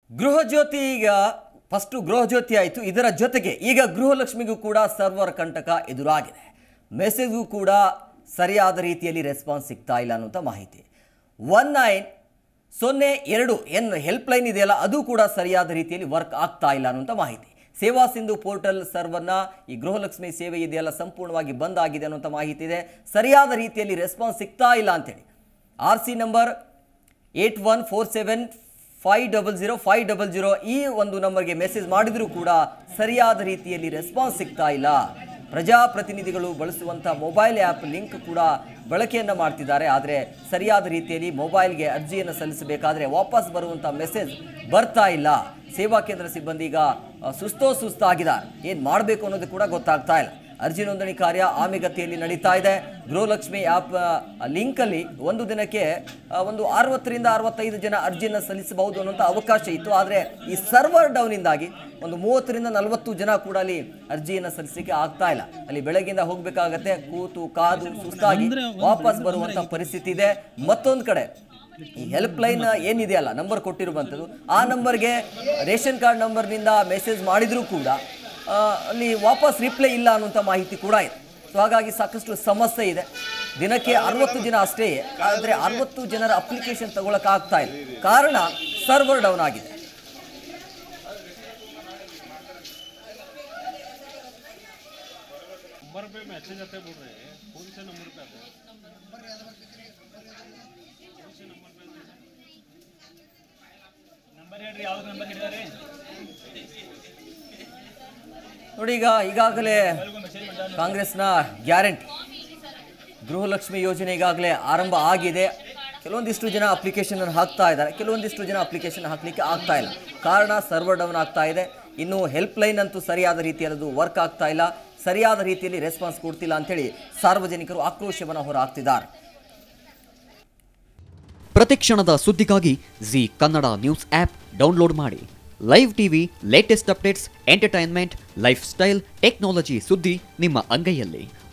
ಗೃಹಜ್ಯೋತಿ ಈಗ ಫಸ್ಟು ಗೃಹಜ್ಯೋತಿ ಆಯಿತು ಇದರ ಜೊತೆಗೆ ಈಗ ಗೃಹಲಕ್ಷ್ಮಿಗೂ ಕೂಡ ಸರ್ವರ್ ಕಂಟಕ ಎದುರಾಗಿದೆ ಮೆಸೇಜ್ಗೂ ಕೂಡ ಸರಿಯಾದ ರೀತಿಯಲ್ಲಿ ರೆಸ್ಪಾನ್ಸ್ ಸಿಗ್ತಾ ಇಲ್ಲ ಅನ್ನುವಂಥ ಮಾಹಿತಿ ಒನ್ ನೈನ್ ಸೊನ್ನೆ ಎರಡು ಏನು ಹೆಲ್ಪ್ಲೈನ್ ಇದೆಯಲ್ಲ ಅದು ಕೂಡ ಸರಿಯಾದ ರೀತಿಯಲ್ಲಿ ವರ್ಕ್ ಆಗ್ತಾ ಇಲ್ಲ ಅನ್ನುವಂಥ ಮಾಹಿತಿ ಸೇವಾ ಸಿಂಧು ಪೋರ್ಟಲ್ ಸರ್ವರ್ನ ಈ ಗೃಹಲಕ್ಷ್ಮಿ ಸೇವೆ ಇದೆಯಲ್ಲ ಸಂಪೂರ್ಣವಾಗಿ ಬಂದ್ ಆಗಿದೆ ಅನ್ನುವಂಥ ಮಾಹಿತಿ ಇದೆ ಸರಿಯಾದ ರೀತಿಯಲ್ಲಿ ರೆಸ್ಪಾನ್ಸ್ ಸಿಗ್ತಾ ಇಲ್ಲ ಅಂತೇಳಿ R C number eight one four seven five double zero five double zero ಈ ಒಂದು ನಂಬರ್ಗೆ ಮೆಸೇಜ್ ಮಾಡಿದರೂ ಕೂಡ ಸರಿಯಾದ ರೀತಿಯಲ್ಲಿ ರೆಸ್ಪಾನ್ಸ್ ಸಿಗ್ತಾ ಇಲ್ಲ ಪ್ರಜಾಪ್ರತಿನಿಧಿಗಳು ಬಳಸುವಂಥ ಮೊಬೈಲ್ ಆ್ಯಪ್ ಲಿಂಕ್ ಕೂಡ ಬಳಕೆಯನ್ನು ಮಾಡ್ತಿದ್ದಾರೆ ಆದರೆ ಸರಿಯಾದ ರೀತಿಯಲ್ಲಿ ಮೊಬೈಲ್ಗೆ ಅರ್ಜಿಯನ್ನು ಸಲ್ಲಿಸಬೇಕಾದ್ರೆ ವಾಪಸ್ ಬರುವಂಥ ಮೆಸೇಜ್ ಬರ್ತಾ ಇಲ್ಲ ಸೇವಾ ಕೇಂದ್ರ ಸಿಬ್ಬಂದಿ ಈಗ ಆ, ಸುಸ್ತೋ ಸುಸ್ತಾಗಿದ್ದಾರೆ ಏನು ಮಾಡಬೇಕು ಅನ್ನೋದು ಕೂಡ ಗೊತ್ತಾಗ್ತಾ ಇಲ್ಲ ಅರ್ಜಿ ನೋಂದಣಿ ಕಾರ್ಯ ಆಮೆಗತಿಯಲ್ಲಿ ನಡೀತಾ ಇದೆ ಗೃಹಲಕ್ಷ್ಮಿ ಆ್ಯಪ್ ಲಿಂಕಲ್ಲಿ ಒಂದು ದಿನಕ್ಕೆ ಆ, ಒಂದು ಅರವತ್ತರಿಂದ ಅರವತ್ತೈದು ಜನ ಅರ್ಜಿಯನ್ನು ಸಲ್ಲಿಸಬಹುದು ಅನ್ನೋಂಥ ಅವಕಾಶ ಇತ್ತು ಆದರೆ ಈ ಸರ್ವರ್ ಡೌನಿಂದಾಗಿ ಒಂದು ಮೂವತ್ತರಿಂದ ನಲವತ್ತು ಜನ ಕೂಡ ಅಲ್ಲಿ ಅರ್ಜಿಯನ್ನು ಸಲ್ಲಿಸಲಿಕ್ಕೆ ಆಗ್ತಾ ಇಲ್ಲ ಅಲ್ಲಿ ಬೆಳಗ್ಗೆಯಿಂದ ಹೋಗಬೇಕಾಗತ್ತೆ ಕೂತು ಕಾದು ಸುಸ್ತಾಗಿ ವಾಪಸ್ ಬರುವಂಥ ಪರಿಸ್ಥಿತಿ ಇದೆ ಮತ್ತೊಂದು ಕಡೆ ಈ ಹೆಲ್ಪ್ ಲೈನ್ ಏನಿದೆಯಲ್ಲ ನಂಬರ್ ಕೊಟ್ಟಿರುವಂಥದ್ದು ಆ ನಂಬರ್ಗೆ ರೇಷನ್ ಕಾರ್ಡ್ ನಂಬರ್ನಿಂದ ಮೆಸೇಜ್ ಮಾಡಿದರೂ ಕೂಡ ಆ, ಅಲ್ಲಿ ವಾಪಸ್ ರಿಪ್ಲೈ ಇಲ್ಲ ಅನ್ನುವಂಥ ಮಾಹಿತಿ ಕೂಡ ಇದೆ ಸೊ ಹಾಗಾಗಿ ಸಾಕಷ್ಟು ಸಮಸ್ಯೆ ಇದೆ ದಿನಕ್ಕೆ ಅರವತ್ತು ಜನ ಅಷ್ಟೇ ಆದರೆ ಅರವತ್ತು ಜನರ ಅಪ್ಲಿಕೇಶನ್ ತಗೊಳಕ್ಕಾಗ್ತಾ ಇಲ್ಲ ಕಾರಣ ಸರ್ವರ್ ಡೌನ್ ಆಗಿದೆ नंबर पे मैसेज आते बोल रहे हैं कौन से नंबर पे आते हैं ನಂಬರ್ ಹೇಳ್ರಿ ಯಾವ್ದು ನಂಬರ್ ಹಿಡಿದಾರೆ ನೋಡಿ ಈಗ ಈಗಾಗಲೇ ಕಾಂಗ್ರೆಸ್ನ ಗ್ಯಾರಂಟಿ ಗೃಹಲಕ್ಷ್ಮಿ ಯೋಜನೆ ಈಗಾಗಲೇ ಆರಂಭ ಆಗಿದೆ ಕೆಲವೊಂದಿಷ್ಟು ಜನ ಅಪ್ಲಿಕೇಶನ್ ಹಾಕ್ತಾ ಇದ್ದಾರೆ ಕೆಲವೊಂದಿಷ್ಟು ಜನ ಅಪ್ಲಿಕೇಶನ್ ಹಾಕಲಿಕ್ಕೆ ಆಗ್ತಾ ಇಲ್ಲ ಕಾರಣ ಸರ್ವರ್ ಡೌನ್ ಆಗ್ತಾ ಇದೆ ಇನ್ನು ಹೆಲ್ಪ್ ಲೈನ್ ಅಂತೂ ಸರಿಯಾದ ರೀತಿಯಲ್ಲದು ವರ್ಕ್ ಆಗ್ತಾ ಇಲ್ಲ ಸರಿಯಾದ ರೀತಿಯಲ್ಲಿ ರೆಸ್ಪಾನ್ಸ್ ಕೊಡ್ತಿಲ್ಲ ಅಂತೇಳಿ ಸಾರ್ವಜನಿಕರು ಆಕ್ರೋಶವನ್ನು ಹೊರಹಾಕ್ತಿದ್ದಾರೆ ಪ್ರತಿಕ್ಷಣದ ಸುದ್ದಿಗಾಗಿ Zee Kannada news app download ಮಾಡಿ live TV latest updates entertainment life style technology ಸುದ್ದಿ ನಿಮ್ಮ ಅಂಗೈಯಲ್ಲಿ